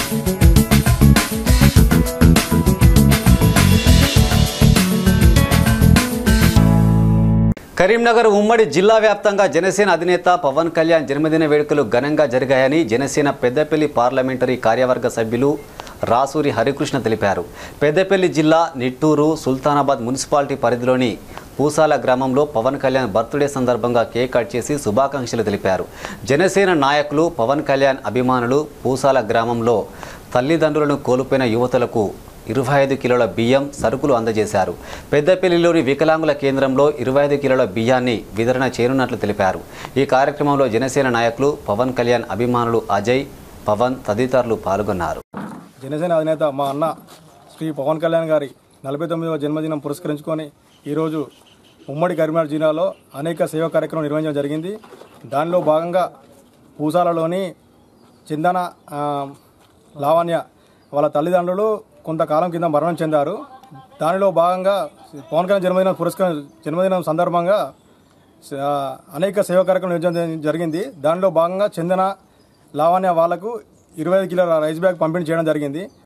కరీంనగర్ ఉమ్మడి జిల్లా వ్యాప్తంగా జనసేన అధినేత పవన్ కళ్యాణ్ జన్మదిన వేడుకలు ఘనంగా జరిగాయని జనసేన పెద్దపల్లి పార్లమెంటరీ కార్యవర్గ సభ్యులు రాసూరి హరికృష్ణ తెలిపారు పెద్దపల్లి జిల్లా నిట్టూరు సుల్తానాబాద్ మున్సిపాలిటీ పరిధిలోని పూసాల గ్రామంలో పవన్ కళ్యాణ్ బర్త్డే సందర్భంగా కేక్ కట్ చేసి శుభాకాంక్షలు తెలిపారు జనసేన నాయకులు పవన్ కళ్యాణ్ అభిమానులు పూసాల గ్రామంలో తల్లిదండ్రులను కోల్పోయిన యువతులకు ఇరవై ఐదు కిలోల బియ్యం సరుకులు అందజేశారు పెద్దపల్లిలోని వికలాంగుల కేంద్రంలో ఇరవై ఐదు కిలోల బియ్యాన్ని వితరణ చేయనున్నట్లు తెలిపారు ఈ కార్యక్రమంలో జనసేన నాయకులు పవన్ కళ్యాణ్ అభిమానులు అజయ్ పవన్ తదితరులు పాల్గొన్నారు జనసేన అధినేత మా అన్న శ్రీ పవన్ కళ్యాణ్ గారి నలభై తొమ్మిదవ జన్మదినం పురస్కరించుకొని ఈరోజు ఉమ్మడి కరీంనగర్ జిల్లాలో అనేక సేవా కార్యక్రమం నిర్వహించడం జరిగింది దానిలో భాగంగా పూసాలలోని చందన ఆ, లావణ్య వాళ్ళ తల్లిదండ్రులు కొంతకాలం కింద మరణం చెందారు దానిలో భాగంగా పవన్ కళ్యాణ్ జన్మదినం పురస్కర జన్మదినం సందర్భంగా ఆ, అనేక సేవా కార్యక్రమం నిర్వహించడం జరిగింది దానిలో భాగంగా చందన లావణ్య వాళ్లకు ఇరవై ఐదు కిలోల రైస్ బ్యాగ్ పంపిణీ చేయడం జరిగింది